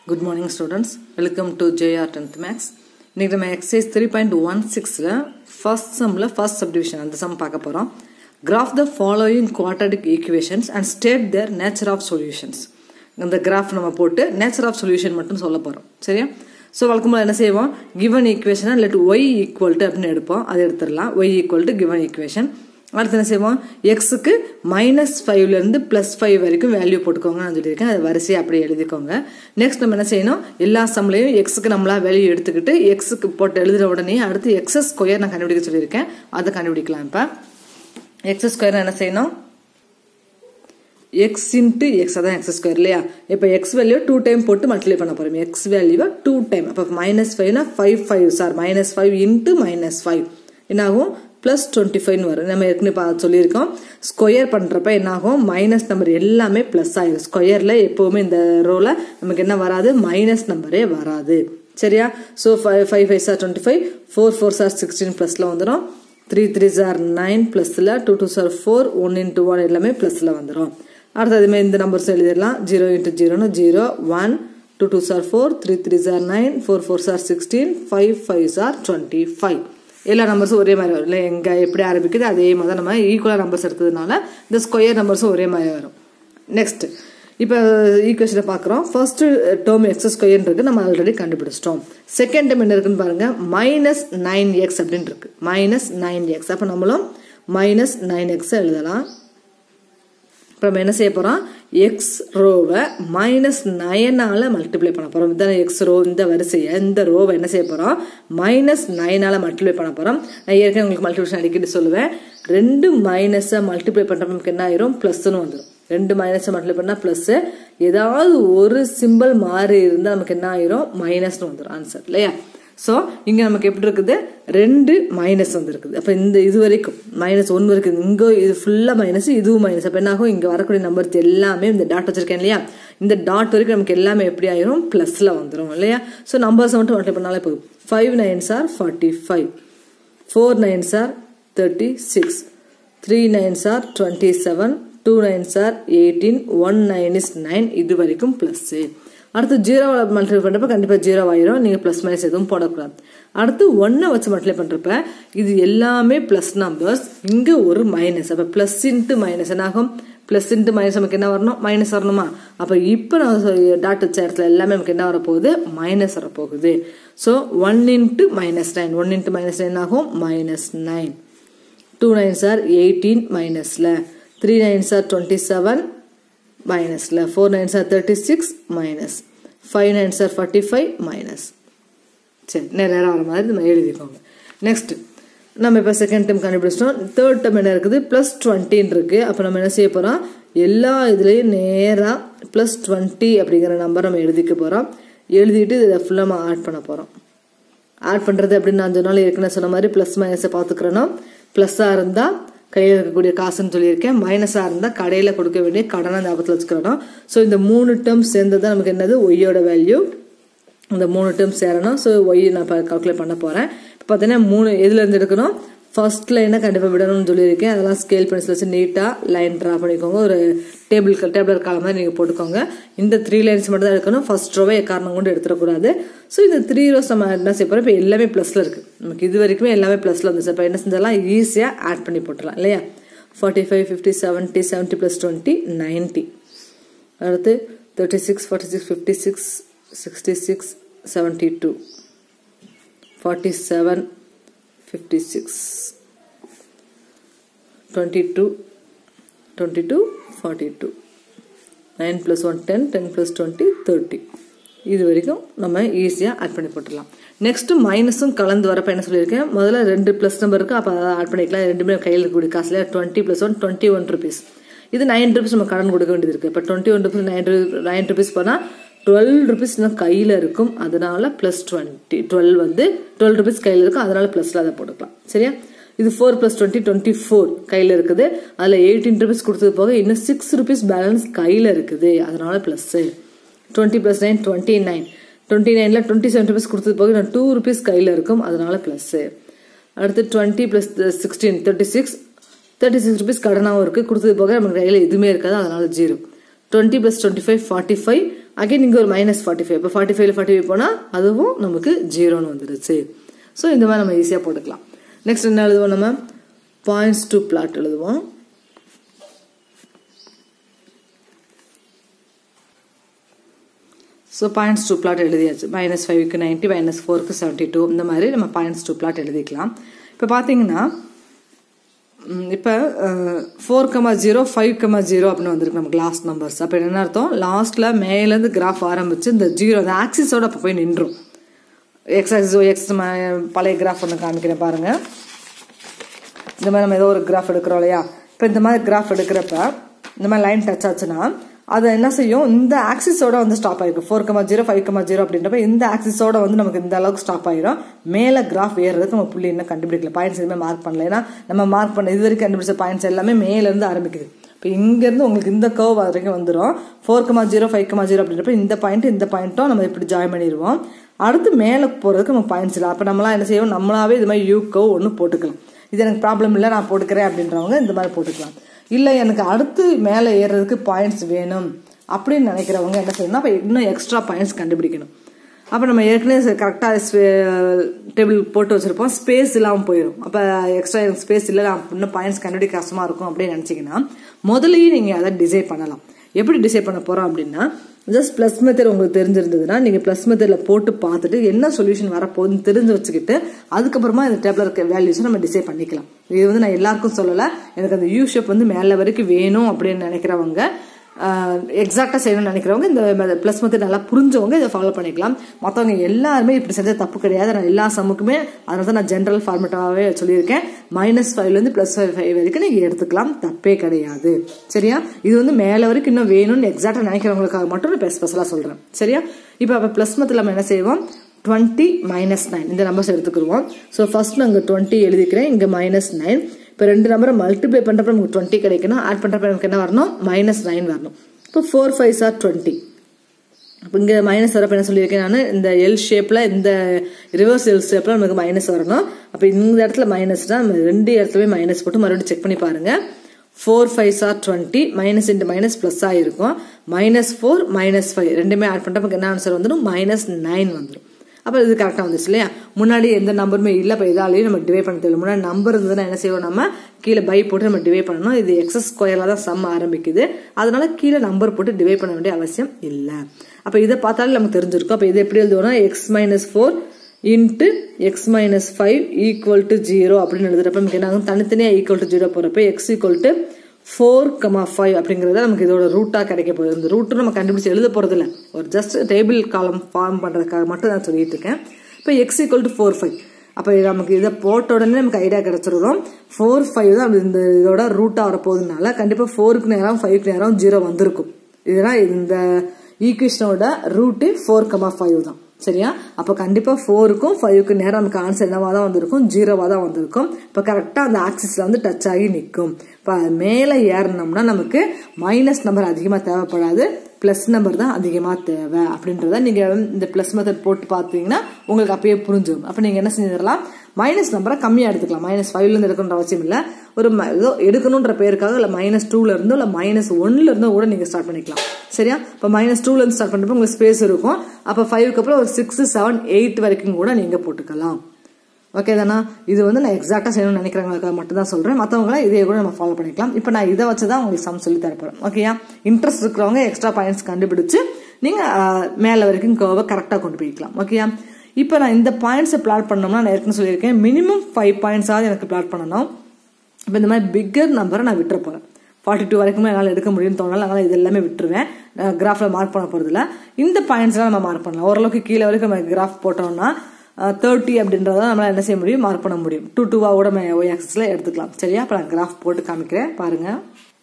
good morning students welcome to JR tenth maths இன்னைக்கு நம்ம exercise three point one சிக்ஸில் first சம்மில் first subdivision அந்த சம் பார்க்க போகிறோம் graph the following quadratic equations and state their nature of solutions இந்த graph நம்ம போட்டு நேச்சர் ஆஃப் சொல்யூஷன் மட்டும் சொல்ல போகிறோம் சரியா ஸோ வழக்கம்போது என்ன செய்வோம் கிவன் ஈக்குவேஷனை லெட் ஒய் ஈக்குவல் டு அப்படின்னு எடுப்போம் அதை எடுத்துடலாம் y equal to given equation அடுத்து என்ன செய்வோம் எக்ஸுக்கு மைனஸ் ஃபைவ்லேருந்து ப்ளஸ் ஃபைவ் வரைக்கும் வேல்யூ போட்டுக்கோங்க நான் சொல்லியிருக்கேன் அது வரிசையை அப்படியே எழுதிக்கோங்க நெக்ஸ்ட் நம்ம என்ன செய்யணும் எல்லா சம்லையும் எக்ஸுக்கு நம்மளா வேல்யூ எடுத்துக்கிட்டு எக்ஸுக்கு போட்டு எழுதுற உடனே அடுத்து எக்ஸஸ் ஸ்கொயர் நான் கண்டுபிடிக்க சொல்லியிருக்கேன் அதை கண்டுபிடிக்கலாம் இப்போ எக்ஸ் ஸ்கொயர் என்ன செய்யணும் எக்ஸ் இன்ட்டு எக்ஸ் அதான் எக்ஸ் ஸ்கொயர் இல்லையா இப்போ எக்ஸ் வேல்யூ டூ டைம் போட்டு மல்டிப்ளை பண்ண போகிறோம் எக்ஸ் வேல்யூவை டூ டைம் அப்போ மைனஸ் ஃபைவ்னா five five sir minus five into minus five என்னாகும் ப்ளஸ் டுவெண்ட்டி ஃபைவ்னு வரும் நம்ம ஏற்கனவே பா சொல்லியிருக்கோம் ஸ்கொயர் பண்ணுறப்ப என்னாகும் மைனஸ் நம்பர் எல்லாமே ப்ளஸ் ஆகிடும் ஸ்கொயரில் எப்போவுமே இந்த ரோவில் நமக்கு என்ன வராது மைனஸ் நம்பரே வராது சரியா so five five five sir twenty five four four sir sixteen ப்ளஸில் வந்துடும் த்ரீ த்ரீ சார் நைன் ப்ளஸில் two two sir four one into one எல்லாமே ப்ளஸில் வந்துடும் அடுத்து அதுமாதிரி இந்த நம்பர்ஸ் எழுதிடலாம் ஜீரோ இன்ட்டு ஜீரோன்னு zero one two two sir four three three sir nine four four sir sixteen five five sir twenty five எல்லா நம்பர்ஸும் ஒரே மாதிரி வரும் இல்லை எங்கே எப்படி ஆரம்பிக்குது அதே மாதிரி தான் நம்ம ஈக்குவலாக நம்பர்ஸ் எடுத்ததுனால இந்த ஸ்கொயர் நம்பர்ஸும் ஒரே மாதிரி வரும் நெக்ஸ்ட் இப்போ ஈக்குவேஷனை பார்க்குறோம் ஃபர்ஸ்ட் டேர்ம் எக்ஸ் ஸ்கொயர் இருக்கு நம்ம ஆல்ரெடி கண்டுபிடிச்சிட்டோம் செகண்ட் டேர்ம் என்ன இருக்குன்னு பாருங்க மைனஸ் நைன் எக்ஸ் அப்படின்னு இருக்கு மைனஸ் நைன் எக்ஸ் அப்போ நம்மளும் மைனஸ் நைன் எக்ஸ் எழுதலாம் இப்போ நம்ம என்ன செய்ய போகிறோம் எக்ஸ் ரோவை மைனஸ் நயனால் மல்டிப்ளை பண்ண போகிறோம் இதான் எக்ஸ் ரோ இந்த வரிசையை இந்த ரோவை என்ன செய்ய போகிறோம் மைனஸ் நயனால் மல்டிப்ளை பண்ண போகிறோம் நான் ஏற்கனவே உங்களுக்கு மல்டிப்ளிகேஷன் அடிக்கடி சொல்லுவேன் ரெண்டு மைனஸை மல்டிப்ளை பண்ணுறப்ப நமக்கு என்ன ஆயிரும் ப்ளஸ்ன்னு வந்துடும் ரெண்டு மைனஸை மல்டிப்ளை பண்ணால் ப்ளஸ்ஸு ஏதாவது ஒரு சிம்பிள் மாறி இருந்தால் நமக்கு என்ன ஆயிரும் மைனஸ்னு வந்துடும் ஆன்சர் இல்லையா ஸோ இங்கே நமக்கு எப்படி இருக்குது ரெண்டு மைனஸ் வந்துருக்குது அப்போ இந்த இது வரைக்கும் மைனஸ் ஒன்று இருக்குது இங்கே இது ஃபுல்லாக மைனஸ் இதுவும் மைனஸ் அப்போ என்ன ஆகும் இங்கே வரக்கூடிய நம்பர்ஸ் எல்லாமே இந்த டாட் வச்சிருக்கேன் இல்லையா இந்த டாட் வரைக்கும் நமக்கு எல்லாமே எப்படி ஆயிரும் ப்ளஸில் வந்துடும் இல்லையா ஸோ நம்பர்ஸை மட்டும் மல்டிப்ளை பண்ணாலே போதும் five nines are forty five four nines are thirty six three nines are twenty seven two nines are eighteen one nine is nine இது வரைக்கும் ப்ளஸ்ஸு அடுத்து ஜீரோவில் மல்டிப்ளை பண்ணுறப்ப கண்டிப்பாக ஜீரோ ஆயிரும் நீங்கள் ப்ளஸ் மைனஸ் எதுவும் போடக்கூடாது அடுத்து ஒன்றை வச்சு மல்டிப்ளை பண்ணுறப்ப இது எல்லாமே ப்ளஸ் நம்பர்ஸ் இங்கே ஒரு மைனஸ் அப்போ ப்ளஸ் இன்ட்டு மைனஸ் என்ன ஆகும் ப்ளஸ் இன்ட்டு மைனஸ் நமக்கு என்ன வரணும் மைனஸ் வரணுமா அப்போ இப்போ நான் டாட் வச்ச இடத்துல எல்லாமே நமக்கு என்ன வரப்போகுது மைனஸ் வரப்போகுது so one into minus nine one into minus nine ஆகும் minus nine two nines are eighteen மைனஸில் three nines are twenty seven மைனஸில் four nines are thirty six minus five nines are forty five minus சரி நேரம் வர மாதிரி நம்ம எழுதிக்கோங்க next நம்ம இப்போ செகண்ட் டைம் கண்டுபிடிச்சிட்டோம் தேர்ட் டைம் என்ன இருக்குது ப்ளஸ் டுவெண்ட்டின்னு இருக்குது அப்போ நம்ம என்ன செய்ய போகிறோம் எல்லா இதுலேயும் நேராக ப்ளஸ் டுவெண்ட்டி அப்படிங்கிற நம்பர் நம்ம எழுதிக்க போகிறோம் எழுதிட்டு இதை ஃபுல்லாக நம்ம ஆட் பண்ண போகிறோம் ஆட் பண்ணுறது அப்படின்னு நான் சொன்னாலும் ஏற்கனவே சொன்ன மாதிரி ப்ளஸ் மைனஸை பார்த்துக்கிறோன்னா ப்ளஸ்ஸாக இருந்தால் கையில் இருக்கக்கூடிய காசுன்னு சொல்லியிருக்கேன் மைனஸாக இருந்தால் கடையில் கொடுக்க வேண்டிய கடனை ஞாபகத்தில் வச்சுக்கிறோம் ஸோ இந்த மூணு டேர்ம் சேர்ந்தது தான் நமக்கு என்னது ஒய்யோட வேல்யூ இந்த மூணு டேர்ம் சேரணும் ஸோ ஒய் நான் இப்போ கால்குலேட் பண்ண போகிறேன் இப்போ பார்த்தீங்கன்னா மூணு எதுலேருந்து எடுக்கணும் ஃபர்ஸ்ட் லைனை கண்டிப்பாக விடணும்னு சொல்லியிருக்கேன் அதெல்லாம் ஸ்கேல் பென்சில் வச்சு நீட்டாக லைன் ட்ரா பண்ணிக்கோங்க ஒரு டேபிள் டேபிள் காலம் மாதிரி நீங்கள் போட்டுக்கோங்க இந்த த்ரீ லைன்ஸ் மட்டும் தான் எடுக்கணும் ஃபர்ஸ்ட் ரோவை காரணம் கொண்டு எடுத்துடக்கூடாது ஸோ இந்த த்ரீ ரோஸ் நம்ம என்ன செய்ய போகிறோம் இப்போ எல்லாமே ப்ளஸில் இருக்குது நமக்கு இது வரைக்குமே எல்லாமே ப்ளஸில் வந்துச்சு இப்போ என்ன செஞ்சாலாம் ஈஸியாக ஆட் பண்ணி போட்டுடலாம் இல்லையா forty five fifty seventy seventy plus twenty ninety அடுத்து thirty six forty six fifty six sixty six seventy two forty seven fifty six twenty two twenty two forty two nine plus one ten ten plus twenty thirty இது வரைக்கும் நம்ம ஈஸியாக add பண்ணி போட்டுடலாம் next மைனஸும் கலந்து வரப்போ என்ன சொல்லியிருக்கேன் முதல்ல ரெண்டு ப்ளஸ் நம்பர் இருக்குது அப்போ அதை ஆட் பண்ணிக்கலாம் ரெண்டுமே கையில் இருக்கக்கூடிய காசுல twenty plus one twenty one rupees இது நைன் ருபீஸ் நம்ம கடன் கொடுக்க வேண்டியது இருக்குது இப்போ twenty one rupees nine nine rupees போனால் டுவெல் ருபீஸ் இன்னும் கையில் இருக்கும் அதனால ப்ளஸ் டுவெண்ட்டி டுவெல் வந்து டுவெல் ருபீஸ் கையில் இருக்கும் அதனால ப்ளஸில் அதை போட்டுக்கலாம் சரியா இது four plus twenty twenty four கையில் இருக்குது அதில் எயிட்டீன் ருபீஸ் கொடுத்தது போக இன்னும் சிக்ஸ் ருபீஸ் பேலன்ஸ் கையில் இருக்குது அதனால plus twenty plus nine twenty nine twenty நைனில் டுவெண்ட்டி செவன் ருபீஸ் கொடுத்தது போக நான் டூ ருபீஸ் கையில் இருக்கும் அதனால ப்ளஸ்ஸு அடுத்து twenty plus sixteen thirty six thirty six rupees கடனாகவும் இருக்குது கொடுத்தது போக நமக்கு கையில் எதுவுமே இருக்காது அதனால zero twenty plus twenty five forty five again இங்கே ஒரு மைனஸ் ஃபார்ட்டி ஃபைவ் இப்போ ஃபார்ட்டி ஃபைவ்ல ஃபார்ட்டி ஃபைவ் போனால் அதுவும் நமக்கு ஜீரோன்னு வந்துருச்சு ஸோ இந்த மாதிரி நம்ம ஈஸியாக போட்டுக்கலாம் நெக்ஸ்ட் என்ன எழுதுவோம் நம்ம பாயிண்ட்ஸ் டு பிளாட் எழுதுவோம் ஸோ பாயிண்ட்ஸ் டூ பிளாட் எழுதியாச்சு மைனஸ் ஃபைவ்க்கு நைன்ட்டி மைனஸ் ஃபோருக்கு செவன்ட்டி டூ இந்த மாதிரி நம்ம பாயிண்ட்ஸ் டூ பிளாட் எழுதிக்கலாம் இப்போ பார்த்தீங்கன்னா இப்போ four comma zero five comma zero அப்படின்னு வந்திருக்கு நமக்கு லாஸ்ட் நம்பர்ஸ் அப்போ என்ன அர்த்தம் லாஸ்ட்டில் மேலேருந்து கிராஃப் ஆரம்பிச்சு இந்த ஜீரோ அந்த ஆக்சிஸோட அப்போ போய் நின்றும் எக்ஸ் ஆக்சிஸ் எக்ஸ் பழைய கிராஃப் ஒன்று காமிக்கிறேன் பாருங்கள் இந்த மாதிரி நம்ம ஏதோ ஒரு கிராஃப் எடுக்கிறோம் இல்லையா இப்போ இந்த மாதிரி கிராஃப் எடுக்கிறப்ப இந்த மாதிரி லைன் டச் ஆச்சுன்னா அதை என்ன செய்யும் இந்த ஆக்சிஸோட வந்து ஸ்டாப் ஆகிருக்கும் four comma zero five comma zero அப்படின்றப்ப இந்த ஆக்சிஸோட வந்து நமக்கு இந்த அளவுக்கு ஸ்டாப் ஆகிடும் மேலே கிராஃப் ஏறுறதுக்கு நம்ம புள்ளி இன்னும் கண்டுபிடிக்கல பாயிண்ட்ஸ் எதுவுமே மார்க் பண்ணல ஏன்னா நம்ம மார்க் பண்ண இது வரைக்கும் கண்டுபிடிச்ச பாயிண்ட்ஸ் எல்லாமே மேலேருந்து ஆரம்பிக்குது இப்போ இங்கேருந்து உங்களுக்கு இந்த கர்வ் வரைக்கும் வந்துடும் four comma zero five comma zero அப்படின்றப்ப இந்த பாயிண்ட் இந்த பாயிண்ட்டும் நம்ம இப்படி ஜாயின் பண்ணிடுவோம் அடுத்து மேலே போகிறதுக்கு நம்ம பாயிண்ட்ஸ் இல்லை அப்போ நம்மளாம் என்ன செய்வோம் நம்மளாவே இது மாதிரி யூ கவ் ஒன்று போட்டுக்கலாம் இது எனக்கு ப்ராப்ளம் இல்லை நான் போட்டுக்கிறேன் அப்படின்றவங்க இந்த மாதிரி போட்டுக்கலாம் இல்லை எனக்கு அடுத்து மேலே ஏறுறதுக்கு பாயிண்ட்ஸ் வேணும் அப்படின்னு நினைக்கிறவங்க என்ன செய்யணும் அப்போ இன்னும் எக்ஸ்ட்ரா பாயிண்ட்ஸ் கண்டுபிடிக்கணும் அப்போ நம்ம ஏற்கனவே கரெக்டாக டேபிள் போட்டு வச்சுருப்போம் ஸ்பேஸ் இல்லாமல் போயிடும் அப்போ எக்ஸ்ட்ரா எனக்கு ஸ்பேஸ் இல்லை நான் இன்னும் பாயிண்ட்ஸ் கண்டுபிடிக்க கஷ்டமாக இருக்கும் அப்படின்னு நினச்சிங்கன்னா முதலையே நீங்கள் அதை டிசைட் பண்ணலாம் எப்படி டிசைட் பண்ண போகிறோம் அப்படின்னா ஜஸ்ட் ப்ளஸ் மெத்தட் உங்களுக்கு தெரிஞ்சிருந்ததுன்னா நீங்கள் ப்ளஸ் மெத்தடில் போட்டு பார்த்துட்டு என்ன சொல்யூஷன் வரப்போகுதுன்னு தெரிஞ்சு வச்சுக்கிட்டு அதுக்கப்புறமா இந்த டேபிள் இருக்க வேல்யூஸை நம்ம டிசைட் பண்ணிக்கலாம் இது வந்து நான் எல்லாருக்கும் சொல்லலை எனக்கு அந்த யூ ஷேப் வந்து மேலே வரைக்கும் வேணும் அப்படின்னு நினைக்கிறவங்க எக்ஸாக்டாக செய்யணும்னு நினைக்கிறவங்க இந்த ப்ளஸ் மெத்தட் நல்லா புரிஞ்சவங்க இதை ஃபாலோ பண்ணிக்கலாம் மற்றவங்க எல்லாருமே இப்படி செஞ்சது தப்பு கிடையாது நான் எல்லா சம்முக்குமே அதனால தான் நான் ஜென்ரல் ஃபார்மேட்டாகவே சொல்லியிருக்கேன் மைனஸ் ஃபைவ்லேருந்து ப்ளஸ் ஃபைவ் ஃபைவ் வரைக்கும் நீங்கள் எடுத்துக்கலாம் தப்பே கிடையாது சரியா இது வந்து மேலே வரைக்கும் இன்னும் வேணும்னு எக்ஸாக்டாக நினைக்கிறவங்களுக்காக மட்டும் நான் ஸ்பெஷலாக சொல்கிறேன் சரியா இப்போ அப்போ ப்ளஸ் மெத்தில் நம்ம என்ன செய்வோம் டுவெண்ட்டி மைனஸ் நைன் இந்த நம்பர்ஸ் எடுத்துக்கிடுவோம் ஸோ ஃபர்ஸ்ட் நான் இங்கே டுவெண்ட்டி எழுதிக்கிறேன் இங்கே மைனஸ் நைன் இப்போ ரெண்டு நம்பரை மல்டிப்ளை பண்ணுறப்ப நமக்கு டுவெண்ட்டி கிடைக்கணும் ஆட் பண்ணுறப்ப நமக்கு என்ன வரணும் மைனஸ் நைன் வரணும் இப்போ ஃபோர் ஃபைவ் சார் டுவெண்ட்டி அப்போ இங்கே மைனஸ் வரப்போ என்ன சொல்லியிருக்கேன் நான் இந்த எல் ஷேப்பில் இந்த ரிவர்ஸ் எல் ஷேப்பில் நமக்கு மைனஸ் வரணும் அப்போ இந்த இடத்துல மைனஸ்னா நம்ம ரெண்டு இடத்துலவே மைனஸ் போட்டு மறுபடியும் செக் பண்ணி பாருங்கள் four five sir twenty minus into minus plus ஆகிருக்கும் மைனஸ் ஃபோர் மைனஸ் ஃபைவ் ரெண்டுமே ஆட் பண்ணுறப்ப என்ன ஆன்சர் வந்துடும் மைனஸ் நைன் வந்துடும் அப்போ இது கரெக்டாக வந்துச்சு இல்லையா முன்னாடி எந்த நம்பருமே இல்லை இப்போ இதாலேயும் நம்ம டிவைட் பண்ண தெரியல முன்னாடி நம்பர் இருந்ததுன்னா என்ன செய்வோம் நம்ம கீழே பை போட்டு நம்ம டிவைட் பண்ணணும் இது எக்ஸஸ் ஸ்கொயரில் தான் சம் ஆரம்பிக்குது அதனால கீழே நம்பர் போட்டு டிவைட் பண்ண வேண்டிய அவசியம் இல்லை அப்போ இதை பார்த்தாலே நமக்கு தெரிஞ்சிருக்கும் அப்போ இது எப்படி எழுதுவோம்னா x minus four into x minus five equal to zero அப்படின்னு எழுதுறப்ப நமக்கு என்ன ஆகும் தனித்தனியாக ஈக்குவல் டு ஜீரோ போகிறப்ப x equal to four comma five அப்படிங்கிறத நமக்கு இதோட ரூட்டாக கிடைக்க போகுது இந்த ரூட்டு நம்ம கண்டுபிடிச்சு எழுத போகிறது இல்லை ஒரு ஜஸ்ட் டேபிள் காலம் ஃபார்ம் பண்ணுறதுக்காக மட்டும் நான் சொல்லிட்டு இருக்கேன் இப்போ x equal to four five அப்போ நமக்கு இதை போட்ட உடனே நமக்கு ஐடியா கிடச்சிரும் ஃபோர் ஃபைவ் தான் இந்த இதோட ரூட்டாக வரப்போகுதுனால கண்டிப்பாக ஃபோருக்கு நேரம் ஃபைவ்க்கு நேரம் ஜீரோ வந்திருக்கும் இதெல்லாம் இந்த ஈக்குவேஷனோட ரூட்டு ஃபோர் கமா ஃபைவ் தான் சரியா அப்போ கண்டிப்பாக ஃபோருக்கும் ஃபைவுக்கு நேரம் நமக்கு ஆன்சர் என்னவாக தான் வந்திருக்கும் ஜீரோவாக தான் வந்திருக்கும் இப்போ கரெக்டாக அந்த ஆக்சிஸில் வந்து டச் ஆகி நிற்கும் இப்போ மேலே ஏறினோம்னா நமக்கு மைனஸ் நம்பர் அதிகமாக தேவைப்படாது ப்ளஸ் நம்பர் தான் அதிகமாக தேவை அப்படின்றத நீங்கள் இந்த ப்ளஸ் மெத்தட் போட்டு பார்த்தீங்கன்னா உங்களுக்கு அப்பயே புரிஞ்சிடும் அப்போ நீங்கள் என்ன செஞ்சிடலாம் மைனஸ் நம்பரை கம்மியாக எடுத்துக்கலாம் மைனஸ் ஃபைவ்லேருந்து எடுக்கணுன்ற அவசியம் இல்லை ஒரு ஏதோ எடுக்கணுன்ற பேருக்காக இல்லை மைனஸ் டூல இருந்தோ இல்லை மைனஸ் ஒன்ல இருந்தோ கூட நீங்கள் ஸ்டார்ட் பண்ணிக்கலாம் சரியா இப்போ மைனஸ் டூலேருந்து ஸ்டார்ட் பண்ணுறப்ப உங்களுக்கு ஸ்பேஸ் இருக்கும் அப்போ ஃபைவ்க்கு அப்புறம் ஒரு சிக்ஸ் செவன் எயிட் வரைக்கும் கூட நீங்கள் போட்டுக்கலாம் ஓகே தானா இது வந்து நான் எக்ஸாக்டாக செய்யணும்னு நினைக்கிறவங்களுக்காக மட்டும் தான் சொல்கிறேன் மற்றவங்களாம் இதே கூட நம்ம ஃபாலோ பண்ணிக்கலாம் இப்போ நான் இதை வச்சு தான் உங்களுக்கு சம் சொல்லி தரப்போகிறேன் ஓகேயா இன்ட்ரெஸ்ட் இருக்கிறவங்க எக்ஸ்ட்ரா பாயிண்ட்ஸ் கண்டுபிடிச்சு நீங்கள் மேலே வரைக்கும் கர்வை கரெக்டாக கொண்டு போய்க்கலாம் ஓகேயா இப்போ நான் இந்த பாயிண்ட்ஸை பிளாட் பண்ணோம்னா நான் ஏற்கனவே சொல்லியிருக்கேன் மினிமம் ஃபைவ் பாயிண்ட்ஸாவது எனக்கு பிளாட் பண்ணணும் இப்போ இந்த மாதிரி பிக்கர் நம்பரை நான் விட்டுற போகிறேன் ஃபார்ட்டி டூ வரைக்குமே என்னால் எடுக்க முடியும்னு தோணல அதனால் இது எல்லாமே விட்டுருவேன் கிராஃபில் மார்க் பண்ண போகிறதுல இந்த பாயிண்ட்ஸ்லாம் நம்ம மார்க் பண்ணலாம் ஓரளவுக்கு கீழே வரைக்கும் நம்ம கிராஃப் போட்டோம்னா தேர்ட்டி அப்படின்றத நம்மளால் என்ன செய்ய முடியும் மார்க் பண்ண முடியும் டூ டூவாக கூட நம்ம ஒய் ஆக்சஸில் எடுத்துக்கலாம் சரியா இப்போ நான் கிராஃப் போட்டு காமிக்கிறேன் பாருங்கள்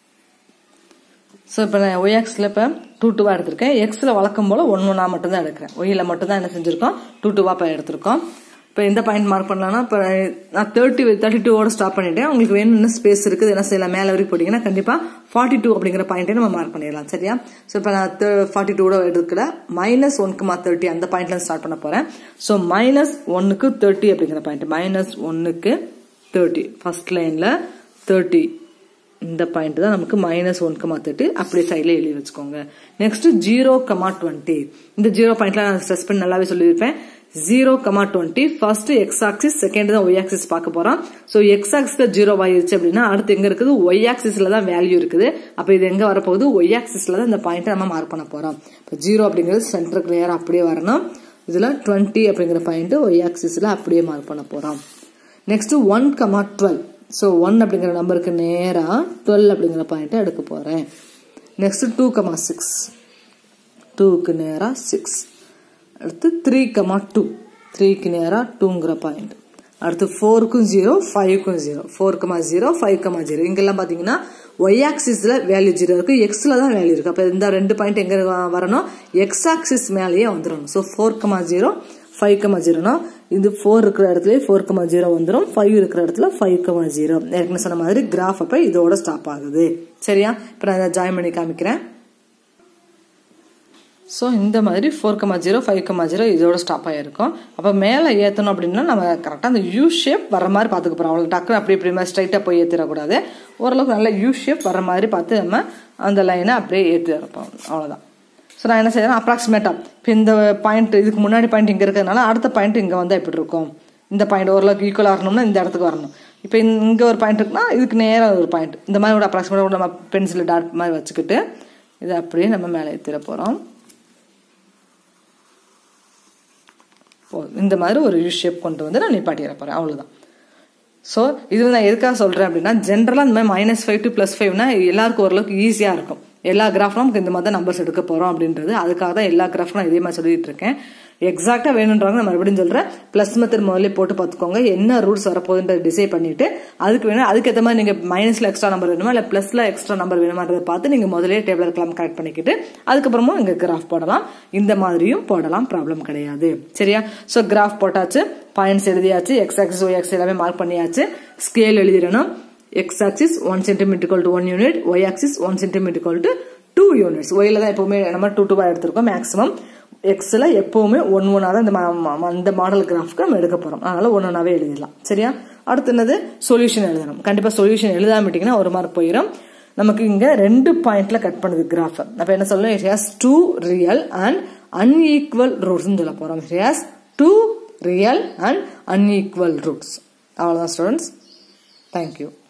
ஸோ இப்போ நான் ஒய் ஆக்ஸில் இப்போ டூ டூவாக எடுத்திருக்கேன் எக்ஸில் வழக்கம் போல் ஒன்று ஒன்றா மட்டும்தான் எடுக்கிறேன் ஒய்யில் மட்டும்தான் என்ன செஞ்சுருக்கோம் டூ டூவாக இப்போ எடுத்திருக்கோம் இப்போ எந்த பாயிண்ட் மார்க் பண்ணலாம்னா இப்போ நான் தேர்ட்டி தேர்ட்டி டூவோட ஸ்டாப் பண்ணிட்டேன் உங்களுக்கு வேணும்னு ஸ்பேஸ் இருக்குது என்ன செய்யலாம் மேலே வரைக்கும் போட்டிங்கன்னா கண்டிப்பாக ஃபார்ட்டி டூ அப்படிங்கிற பாயிண்ட்டே நம்ம மார்க் பண்ணிடலாம் சரியா ஸோ இப்போ நான் ஃபார்ட்டி டூவோட எடுக்கல மைனஸ் ஒன்க்குமா தேர்ட்டி அந்த பாயிண்ட்ல ஸ்டார்ட் பண்ண போகிறேன் ஸோ மைனஸ் ஒன்னுக்கு தேர்ட்டி அப்படிங்கிற பாயிண்ட் மைனஸ் ஒன்னுக்கு தேர்ட்டி ஃபர்ஸ்ட் லைனில் தேர்ட்டி இந்த பாயிண்ட் தான் நமக்கு மைனஸ் ஒன் கமா தேர்ட்டி அப்படியே சைடில் எழுதி வச்சுக்கோங்க நெக்ஸ்ட் ஜீரோ கமா டுவெண்ட்டி இந்த ஜீரோ பாயிண்ட்ல நான் ஸ்ட்ரெஸ் பண்ணி நல்லாவே சொல்லியிருப்பேன் zero comma twenty first x axis second தான் ஒய் ஆக்சிஸ் பார்க்க போறோம் ஸோ எக்ஸ் ஆக்சிஸ்ல ஜீரோ ஆயிருச்சு அப்படின்னா அடுத்து எங்க இருக்குது ஒய் ஆக்சிஸ்ல தான் வேல்யூ இருக்குது அப்போ இது எங்க வரப்போகுது ஒய் ஆக்சிஸ்ல தான் இந்த பாயிண்ட்டை நம்ம மார்க் பண்ண போறோம் இப்போ ஜீரோ அப்படிங்கிறது சென்டருக்கு நேரம் அப்படியே வரணும் இதுல டுவெண்ட்டி அப்படிங்கிற பாயிண்ட் ஒய் ஆக்சிஸ்ல அப்படியே மார்க் பண்ண போறோம் next one comma twelve so one அப்படிங்கிற நம்பருக்கு நேராக டுவெல் அப்படிங்கிற பாயிண்ட்டை எடுக்க போகிறேன் நெக்ஸ்ட் டூ கமா சிக்ஸ் டூக்கு நேராக சிக்ஸ் அடுத்து த்ரீ கமா டூ த்ரீக்கு நேராக டூங்கிற பாயிண்ட் அடுத்து ஃபோருக்கும் ஜீரோ ஃபைவ்க்கும் zero four comma zero five comma zero இங்கெல்லாம் பார்த்தீங்கன்னா ஒய் ஆக்சிஸில் வேல்யூ ஜீரோ இருக்கு எக்ஸில் தான் வேல்யூ இருக்கு அப்போ இந்த ரெண்டு பாயிண்ட் எங்கே வரணும் எக்ஸ் ஆக்சிஸ் மேலேயே வந்துடணும் so four comma zero five comma ஜீரோனா இது ஃபோர் இருக்கிற இடத்துல ஃபோர் கமா ஜீரோ வந்துடும் ஃபைவ் இருக்கிற இடத்துல ஃபைவ் கமா ஜீரோ ஏற்கனவே சொன்ன மாதிரி கிராஃப் அப்போ இதோட ஸ்டாப் ஆகுது சரியா இப்போ நான் இதை ஜாயின் பண்ணி காமிக்கிறேன் ஸோ இந்த மாதிரி four comma zero five comma zero இதோட ஸ்டாப் ஆகிருக்கும் அப்போ மேலே ஏற்றணும் அப்படின்னா நம்ம கரெக்டாக அந்த யூ ஷேப் வர மாதிரி பார்த்துக்க போகிறோம் அவ்வளோ டக்குனு அப்படி இப்படி மாதிரி ஸ்ட்ரைட்டாக போய் ஏற்றிடக்கூடாது ஓரளவுக்கு நல்ல யூ ஷேப் வர மாதிரி பார்த்து நம்ம அந்த லைனை அப்படியே ஏற்றி இருப்போம் அவ்வளோதான் ஸோ நான் என்ன செய்யறேன் அப்ராக்சிமேட்டாக இப்போ இந்த பாயிண்ட் இதுக்கு முன்னாடி பாயிண்ட் இங்கே இருக்கிறதுனால அடுத்த பாயிண்ட் இங்கே வந்தால் எப்படி இருக்கும் இந்த பாயிண்ட் ஓரளவுக்கு ஈக்குவலாக வரணும்னா இந்த இடத்துக்கு வரணும் இப்போ இங்கே ஒரு பாயிண்ட் இருக்குன்னா இதுக்கு நேராக ஒரு பாயிண்ட் இந்த மாதிரி கூட அப்ராக்சிமேட்டாக நம்ம பென்சில் டாட் மாதிரி வச்சுக்கிட்டு இதை அப்படியே நம்ம மேலே ஏற்றிட போகிறோம் இந்த மாதிரி ஒரு யூ ஷேப் கொண்டு வந்து நான் நிப்பாட்டிட போகிறேன் அவ்வளோதான் ஸோ இது நான் எதுக்காக சொல்கிறேன் அப்படின்னா ஜென்ரலாக இந்த மாதிரி மைனஸ் ஃபைவ் டு ப்ளஸ் ஃபைவ்னா எல்லாருக்கும் ஓரளவுக்கு ஈஸியாக இருக்கும் எல்லா கிராஃப்லும் நமக்கு இந்த மாதிரி தான் நம்பர்ஸ் எடுக்க போகிறோம் அப்படின்றது அதுக்காக தான் எல்லா கிராஃப்லும் இதே மாதிரி சொல்லிட்டு இருக்கேன் எக்ஸாக்டாக வேணுன்றவங்க நான் மறுபடியும் சொல்கிறேன் ப்ளஸ் மெத்தட் முதல்ல போட்டு பார்த்துக்கோங்க என்ன ரூல்ஸ் வரப்போகுதுன்றதை டிசைட் பண்ணிட்டு அதுக்கு வேணும் அதுக்கேற்ற மாதிரி நீங்கள் மைனஸில் எக்ஸ்ட்ரா நம்பர் வேணுமா இல்லை ப்ளஸில் எக்ஸ்ட்ரா நம்பர் வேணுமான்றதை பார்த்து நீங்கள் முதலே டேபிள் கிளாம் கரெக்ட் பண்ணிக்கிட்டு அதுக்கப்புறமும் இங்கே கிராஃப் போடலாம் இந்த மாதிரியும் போடலாம் ப்ராப்ளம் கிடையாது சரியா ஸோ கிராஃப் போட்டாச்சு பாயிண்ட்ஸ் எழுதியாச்சு எக்ஸ் ஆக்சிஸ் ஒய் ஆக்சிஸ் எல்லாமே மார்க் பண்ணியாச்சு ஸ்கேல் எழுதிடணும் x axis one centimetre to one unit y axis one centimetre to two units ஒயில தான் எப்பவுமே நம்ம டூ டூவாக எடுத்திருக்கோம் மேக்ஸிமம் எக்ஸில் எப்பவுமே ஒன் ஒன்றா தான் இந்த இந்த மாடல் கிராஃப்க்கு நம்ம எடுக்க போகிறோம் அதனால ஒன்று ஒன்றாவே எழுதிடலாம் சரியா அடுத்து என்னது சொல்யூஷன் எழுதணும் கண்டிப்பாக சொல்யூஷன் எழுதாமட்டிங்கன்னா ஒரு மார்க் போயிடும் நமக்கு இங்கே ரெண்டு பாயிண்ட்ல கட் பண்ணுது கிராஃப் அப்போ என்ன சொல்லணும் it has two real and unequal ரூட்ஸ்னு சொல்ல போகிறோம் it has two real and unequal roots அவ்வளோதான் ஸ்டூடெண்ட்ஸ் தேங்க்யூ